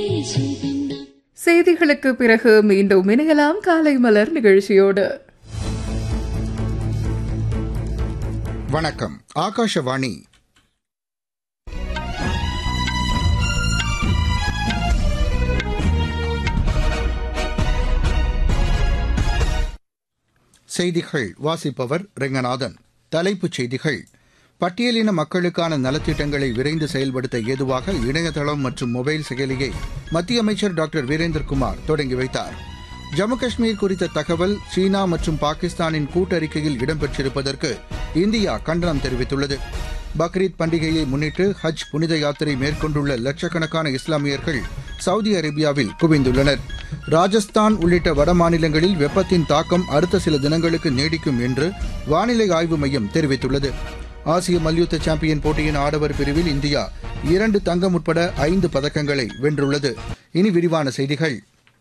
செய்திகளுக்கு பிறகு மீண்டும் இணையலாம் காலை மலர் நிகழ்ச்சியோடு வணக்கம் ஆகாஷவாணி செய்திகள் வாசிப்பவர் ரெங்கநாதன் தலைப்புச் செய்திகள் பட்டியலின மக்களுக்கான நலத்திட்டங்களை விரைந்து செயல்படுத்த ஏதுவாக இணையதளம் மற்றும் மொபைல் செயலியை மத்திய அமைச்சர் டாக்டர் வீரேந்திரகுமார் தொடங்கி வைத்தார் ஜம்மு காஷ்மீர் குறித்த தகவல் சீனா மற்றும் பாகிஸ்தானின் கூட்டறிக்கையில் இடம்பெற்றிருப்பதற்கு இந்தியா கண்டனம் தெரிவித்துள்ளது பக்ரீத் பண்டிகையை முன்னிட்டு ஹஜ் புனித யாத்திரை மேற்கொண்டுள்ள லட்சக்கணக்கான இஸ்லாமியர்கள் சவுதி அரேபியாவில் குவிந்துள்ளனர் ராஜஸ்தான் உள்ளிட்ட வட மாநிலங்களில் வெப்பத்தின் தாக்கம் அடுத்த சில தினங்களுக்கு நீடிக்கும் என்று வானிலை ஆய்வு மையம் தெரிவித்துள்ளது ஆசிய மல்யுத்த சாம்பியன் போட்டியின் ஆடவர் பிரிவில் இந்தியா இரண்டு தங்கம் உட்பட ஐந்து பதக்கங்களை வென்றுள்ளது இனி விரிவான செய்திகள்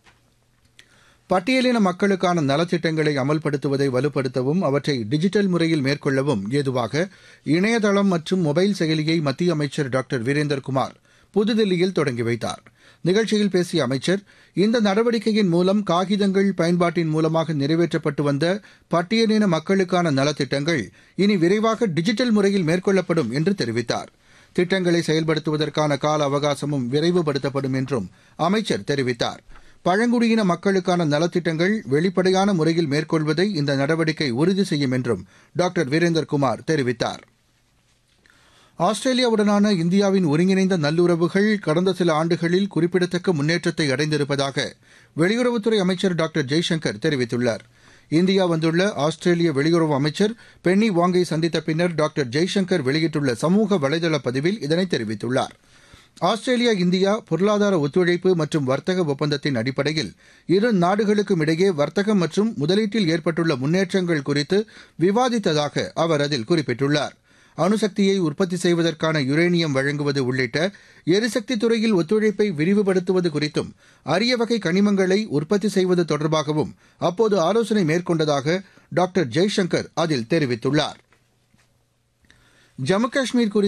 பட்டியலின மக்களுக்கான நலத்திட்டங்களை அமல்படுத்துவதை வலுப்படுத்தவும் அவற்றை டிஜிட்டல் முறையில் மேற்கொள்ளவும் ஏதுவாக இணையதளம் மற்றும் மொபைல் செயலியை மத்திய அமைச்சர் டாக்டர் வீரேந்தர்குமார் புதுதில்லியில் தொடங்கி வைத்தார் நிகழ்ச்சியில் பேசிய அமைச்சர் இந்த நடவடிக்கையின் மூலம் காகிதங்கள் பயன்பாட்டின் மூலமாக நிறைவேற்றப்பட்டு வந்த பட்டியலின மக்களுக்கான நலத்திட்டங்கள் இனி விரைவாக டிஜிட்டல் முறையில் மேற்கொள்ளப்படும் என்று தெரிவித்தார் திட்டங்களை செயல்படுத்துவதற்கான கால அவகாசமும் விரைவுபடுத்தப்படும் என்றும் அமைச்சர் தெரிவித்தார் பழங்குடியின மக்களுக்கான நலத்திட்டங்கள் வெளிப்படையான முறையில் மேற்கொள்வதை இந்த நடவடிக்கை உறுதி செய்யும் என்றும் டாக்டர் வீரேந்தர்குமார் தெரிவித்தார் ஆஸ்திரேலியாவுடனான இந்தியாவின் ஒருங்கிணைந்த நல்லுறவுகள் கடந்த சில ஆண்டுகளில் குறிப்பிடத்தக்க முன்னேற்றத்தை அடைந்திருப்பதாக வெளியுறவுத்துறை அமைச்சர் டாக்டர் ஜெய்சங்கர் தெரிவித்துள்ளார் இந்தியா வந்துள்ள ஆஸ்திரேலிய வெளியுறவு அமைச்சர் பென்னி வாங்கை சந்தித்த பின்னர் டாக்டர் ஜெய்சங்கர் வெளியிட்டுள்ள சமூக வலைதள பதிவில் இதனை தெரிவித்துள்ளார் ஆஸ்திரேலியா இந்தியா பொருளாதார ஒத்துழைப்பு மற்றும் வர்த்தக ஒப்பந்தத்தின் அடிப்படையில் இரு நாடுகளுக்கும் இடையே வர்த்தகம் மற்றும் முதலீட்டில் ஏற்பட்டுள்ள முன்னேற்றங்கள் குறித்து விவாதித்ததாக அவர் அதில் குறிப்பிட்டுள்ளார் அணுசக்தியை உற்பத்தி செய்வதற்கான யுரேனியம் வழங்குவது உள்ளிட்ட எரிசக்தி துறையில் ஒத்துழைப்பை விரிவுபடுத்துவது குறித்தும் அரிய வகை கனிமங்களை உற்பத்தி செய்வது தொடர்பாகவும் அப்போது ஆலோசனை மேற்கொண்டதாக டாக்டர் ஜெய்சங்கர் அதில் தெரிவித்துள்ளார் ஜம்மு காஷ்மீர் குறித்து